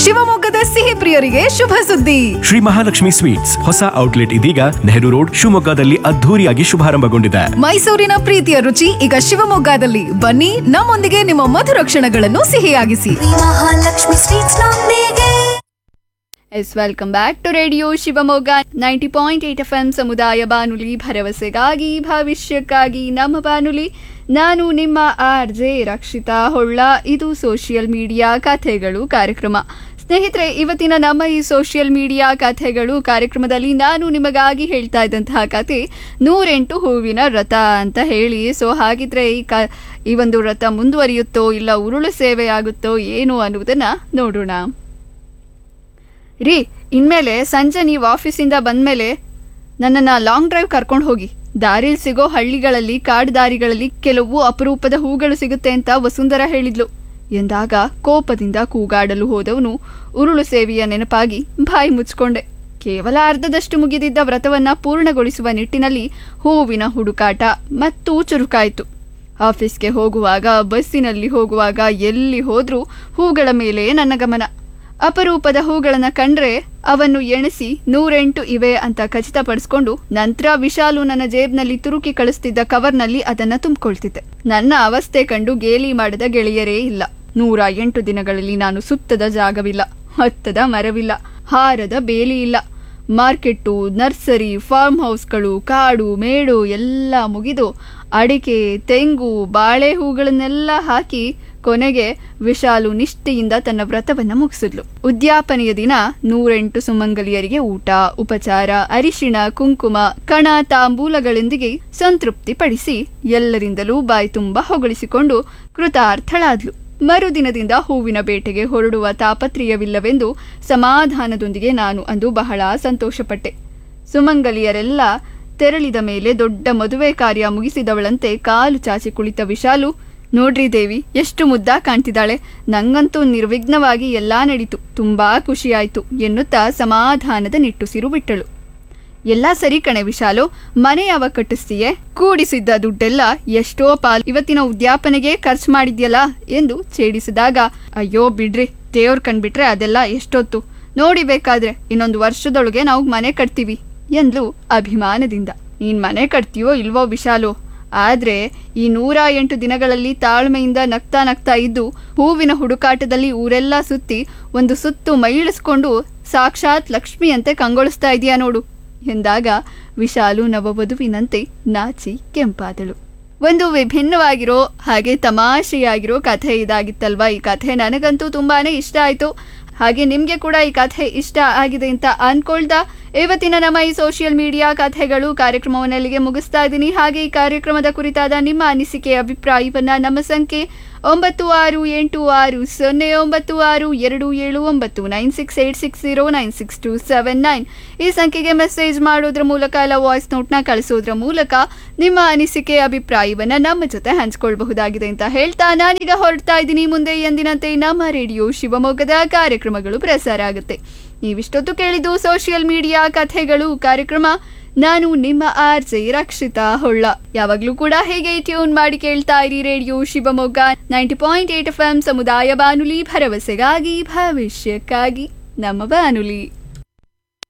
ಶಿವಮೊಗ್ಗದ ಸಿಹಿ ಪ್ರಿಯರಿಗೆ ಶುಭ ಸುದ್ದಿ ಶ್ರೀ ಮಹಾಲಕ್ಷ್ಮಿ ಸ್ವೀಟ್ಸ್ ಹೊಸ ಔಟ್ಲೆಟ್ ಇದೀಗ ನೆಹರು ರೋಡ್ ಶಿವಮೊಗ್ಗದಲ್ಲಿ ಅದ್ಧೂರಿಯಾಗಿ ಶುಭಾರಂಭಗೊಂಡಿದೆ ಮೈಸೂರಿನ ಪ್ರೀತಿಯ ರುಚಿ ಈಗ ಶಿವಮೊಗ್ಗದಲ್ಲಿ ಬನ್ನಿ ನಮ್ಮೊಂದಿಗೆ ನಿಮ್ಮ ಮಧುರ ಕ್ಷಣಗಳನ್ನು ಸಿಹಿಯಾಗಿಸಿ ಮಹಾಲಕ್ಷ್ಮಿ ಸ್ವೀಟ್ಸ್ ನೊಂದಿಗೆ yes welcome back to radio Shivamogga ninety point eight F M ಸಮುದಾಯ ಬಾನುಲಿ ಭರವಸೆಗಾಗಿ ಭವಿಷ್ಯಕ್ಕಾಗಿ ನಮ್ಮ ಬಾನುಲಿ ನಾನು ನಿಮ್ಮ ಆರ್ ಜೆ ರಕ್ಷಿತಾ ಹೊಳ್ಳ ಇದು ಸೋಷಿಯಲ್ ಮೀಡಿಯಾ ಕಥೆಗಳು ಕಾರ್ಯಕ್ರಮ ಸ್ನೇಹಿತರೆ ಇವತ್ತಿನ ನಮ್ಮ ಈ ಸೋಷಿಯಲ್ ಮೀಡಿಯಾ ಕಥೆಗಳು ಕಾರ್ಯಕ್ರಮದಲ್ಲಿ ನಾನು ನಿಮಗಾಗಿ ಹೇಳ್ತಾ ಇದ್ದಂತಹ ಕತೆ ನೂರೆಂಟು ಹೂವಿನ ರಥ ಅಂತ ಹೇಳಿ ಸೊ ಹಾಗಿದ್ರೆ ಈ ಕ ಈ ಒಂದು ರಥ ಮುಂದುವರಿಯುತ್ತೋ ಇಲ್ಲ ಉರುಳು ಸೇವೆ ಆಗುತ್ತೋ ಏನು ಅನ್ನುವುದನ್ನ ನೋಡೋಣ ರೀ ಇನ್ಮೇಲೆ ಸಂಜೆ ನೀವು ಆಫೀಸಿಂದ ಬಂದಮೇಲೆ ನನ್ನನ್ನು ಲಾಂಗ್ ಡ್ರೈವ್ ಕರ್ಕೊಂಡು ಹೋಗಿ ದಾರಿಲಿ ಸಿಗೋ ಹಳ್ಳಿಗಳಲ್ಲಿ ಕಾಡು ದಾರಿಗಳಲ್ಲಿ ಕೆಲವು ಅಪರೂಪದ ಹೂಗಳು ಸಿಗುತ್ತೆ ಅಂತ ವಸುಂಧರ ಹೇಳಿದ್ಲು ಎಂದಾಗ ಕೋಪದಿಂದ ಕೂಗಾಡಲು ಹೋದವನು ಉರುಳು ಸೇವೆಯ ನೆನಪಾಗಿ ಬಾಯಿ ಮುಚ್ಕೊಂಡೆ ಕೇವಲ ಅರ್ಧದಷ್ಟು ಮುಗಿದಿದ್ದ ವ್ರತವನ್ನ ಪೂರ್ಣಗೊಳಿಸುವ ನಿಟ್ಟಿನಲ್ಲಿ ಹೂವಿನ ಹುಡುಕಾಟ ಮತ್ತೂ ಚುರುಕಾಯಿತು ಆಫೀಸ್ಗೆ ಹೋಗುವಾಗ ಬಸ್ಸಿನಲ್ಲಿ ಹೋಗುವಾಗ ಎಲ್ಲಿ ಹೋದ್ರೂ ಹೂಗಳ ಮೇಲೆ ನನ್ನ ಗಮನ ಅಪರೂಪದ ಹೂಗಳನ್ನ ಕಂಡ್ರೆ ಅವನ್ನು ಎಣಿಸಿ ನೂರೆಂಟು ಇವೆ ಅಂತ ಖಚಿತಪಡಿಸ್ಕೊಂಡು ನಂತರ ವಿಶಾಲು ನನ್ನ ಜೇಬ್ನಲ್ಲಿ ತುರುಕಿ ಕಳಿಸ್ತಿದ್ದ ಕವರ್ನಲ್ಲಿ ಅದನ್ನ ತುಂಬಿಕೊಳ್ತಿದ್ದೆ ನನ್ನ ಅವಸ್ಥೆ ಕಂಡು ಗೇಲಿ ಮಾಡದ ಗೆಳೆಯರೇ ಇಲ್ಲ ನೂರ ಎಂಟು ದಿನಗಳಲ್ಲಿ ನಾನು ಸುತ್ತದ ಜಾಗವಿಲ್ಲ ಹತ್ತದ ಮರವಿಲ್ಲ ಹಾರದ ಬೇಲಿ ಇಲ್ಲ ಮಾರ್ಕೆಟ್ಟು ನರ್ಸರಿ ಫಾರ್ಮ್ ಹೌಸ್ಗಳು ಕಾಡು ಮೇಡು ಎಲ್ಲ ಮುಗಿದು ಅಡಿಕೆ ತೆಂಗು ಬಾಳೆ ಹೂಗಳನ್ನೆಲ್ಲ ಹಾಕಿ ಕೊನೆಗೆ ವಿಶಾಲು ನಿಷ್ಠೆಯಿಂದ ತನ್ನ ವ್ರತವನ್ನ ಮುಗಿಸಿದ್ಲು ಉದ್ಯಾಪನೆಯ ದಿನ ನೂರೆಂಟು ಸುಮಂಗಲಿಯರಿಗೆ ಊಟ ಉಪಚಾರ ಅರಿಶಿಣ ಕುಂಕುಮ ಕಣ ತಾಂಬೂಲಗಳೊಂದಿಗೆ ಸಂತೃಪ್ತಿ ಪಡಿಸಿ ಎಲ್ಲರಿಂದಲೂ ಬಾಯಿ ತುಂಬ ಹೊಗಳಿಸಿಕೊಂಡು ಕೃತಾರ್ಥಳಾದ್ಲು ಮರುದಿನದಿಂದ ಹೂವಿನ ಬೇಟೆಗೆ ಹೊರಡುವ ತಾಪತ್ರೆಯವಿಲ್ಲವೆಂದು ಸಮಾಧಾನದೊಂದಿಗೆ ನಾನು ಅಂದು ಬಹಳ ಸಂತೋಷಪಟ್ಟೆ ಸುಮಂಗಲಿಯರೆಲ್ಲ ತೆರಳಿದ ಮೇಲೆ ದೊಡ್ಡ ಮದುವೆ ಕಾರ್ಯ ಮುಗಿಸಿದವಳಂತೆ ಕಾಲು ಚಾಚಿ ಕುಳಿತ ವಿಶಾಲು ನೋಡ್ರಿ ದೇವಿ ಎಷ್ಟು ಮುದ್ದಾ ಕಾಣ್ತಿದ್ದಾಳೆ ನಂಗಂತೂ ನಿರ್ವಿಘ್ನವಾಗಿ ಎಲ್ಲಾ ನಡೀತು ತುಂಬಾ ಖುಷಿಯಾಯ್ತು ಎನ್ನುತ್ತಾ ಸಮಾಧಾನದ ನಿಟ್ಟುಸಿರು ಬಿಟ್ಟಳು ಎಲ್ಲ ಸರಿ ಕಣೆ ವಿಶಾಲು ಮನೆ ಯಾವ ಕಟ್ಟಿಸ್ತೀಯೆ ಕೂಡಿಸಿದ್ದ ದುಡ್ಡೆಲ್ಲ ಎಷ್ಟೋ ಪಾಲ್ ಇವತ್ತಿನ ಉದ್ಯಾಪನೆಗೆ ಖರ್ಚು ಮಾಡಿದ್ಯಲ್ಲ ಎಂದು ಛೇಡಿಸಿದಾಗ ಅಯ್ಯೋ ಬಿಡ್ರಿ ದೇವ್ರ ಕಂಡ್ಬಿಟ್ರೆ ಅದೆಲ್ಲ ಎಷ್ಟೊತ್ತು ನೋಡಿ ಬೇಕಾದ್ರೆ ಇನ್ನೊಂದು ವರ್ಷದೊಳಗೆ ನಾವು ಮನೆ ಕಟ್ತೀವಿ ಎಂದ್ಲು ಅಭಿಮಾನದಿಂದ ನೀನ್ ಮನೆ ಕಟ್ತೀಯೋ ಇಲ್ವೋ ವಿಶಾಲು ಆದ್ರೆ ಈ ನೂರ ಎಂಟು ದಿನಗಳಲ್ಲಿ ತಾಳ್ಮೆಯಿಂದ ನಗ್ತಾ ನಗ್ತಾ ಇದ್ದು ಹೂವಿನ ಹುಡುಕಾಟದಲ್ಲಿ ಊರೆಲ್ಲ ಸುತ್ತಿ ಒಂದು ಸುತ್ತು ಮೈಳಿಸ್ಕೊಂಡು ಸಾಕ್ಷಾತ್ ಲಕ್ಷ್ಮಿಯಂತೆ ಕಂಗೊಳಿಸ್ತಾ ಇದೆಯಾ ನೋಡು ಎಂದಾಗ ವಿಶಾಲು ನವವಧುವಿನಂತೆ ನಾಚಿ ಕೆಂಪಾದಳು ಒಂದು ವಿಭಿನ್ನವಾಗಿರೋ ಹಾಗೆ ತಮಾಷೆಯಾಗಿರೋ ಕಥೆ ಇದಾಗಿತ್ತಲ್ವಾ ಈ ಕಥೆ ನನಗಂತೂ ತುಂಬಾನೇ ಇಷ್ಟ ಆಯ್ತು ಹಾಗೆ ನಿಮ್ಗೆ ಕೂಡ ಈ ಕಥೆ ಇಷ್ಟ ಆಗಿದೆ ಅಂತ ಅನ್ಕೊಳ್ತಾ ಇವತ್ತಿನ ನಮ್ಮ ಈ ಸೋಷಿಯಲ್ ಮೀಡಿಯಾ ಕಥೆಗಳು ಕಾರ್ಯಕ್ರಮವನ್ನು ಅಲ್ಲಿಗೆ ಮುಗಿಸ್ತಾ ಇದ್ದೀನಿ ಹಾಗೆ ಈ ಕಾರ್ಯಕ್ರಮದ ಕುರಿತಾದ ನಿಮ್ಮ ಅನಿಸಿಕೆ ಅಭಿಪ್ರಾಯವನ್ನ ನಮ್ಮ ಸಂಖ್ಯೆ ಒಂಬತ್ತು ಆರು ಎಂಟು ಆರು ಸೊನ್ನೆ ಒಂಬತ್ತು ಆರು ಎರಡು ಏಳು ಒಂಬತ್ತು nine six eight six zero nine six two seven nine ಈ ಸಂಖ್ಯೆಗೆ ಮೆಸೇಜ್ ಮಾಡೋದ್ರ ಮೂಲಕ ಇಲ್ಲ ವಾಯ್ಸ್ ನೋಟ್ನ ಕಳಿಸೋದ್ರ ಮೂಲಕ ನಿಮ್ಮ ಅನಿಸಿಕೆ ಅಭಿಪ್ರಾಯವನ್ನ ನಮ್ಮ ಜೊತೆ ಹಂಚ್ಕೊಳ್ಬಹುದಾಗಿದೆ ಅಂತ ಹೇಳ್ತಾ ನಾನೀಗ ಹೊರಡ್ತಾ ಇದ್ದೀನಿ ಮುಂದೆ ಎಂದಿನಂತೆ ನಮ್ಮ ರೇಡಿಯೋ ಶಿವಮೊಗ್ಗದ ಕಾರ್ಯಕ್ರಮಗಳು ಪ್ರಸಾರ ಆಗುತ್ತೆ ನೀವಿಷ್ಟೊತ್ತು ಕೇಳಿದ್ದು ಸೋಷಿಯಲ್ ಮೀಡಿಯಾ ಕಥೆಗಳು ಕಾರ್ಯಕ್ರಮ ನಾನು ನಿಮ್ಮ ಆರ್ ಜೆ ರಕ್ಷಿತಾ ಹೊಳ್ಳ ಯಾವಾಗ್ಲೂ ಕೂಡ ಹೇಗೆ ಟ್ಯೂನ್ ಮಾಡಿ ಕೇಳ್ತಾ ಇರಿ radio Shivamogga ninety point eight F M ಸಮುದಾಯ ಬಾನುಲಿ ಭರವಸೆಗಾಗಿ ಭವಿಷ್ಯಕ್ಕಾಗಿ ನಮ್ಮ ಬಾನುಲಿ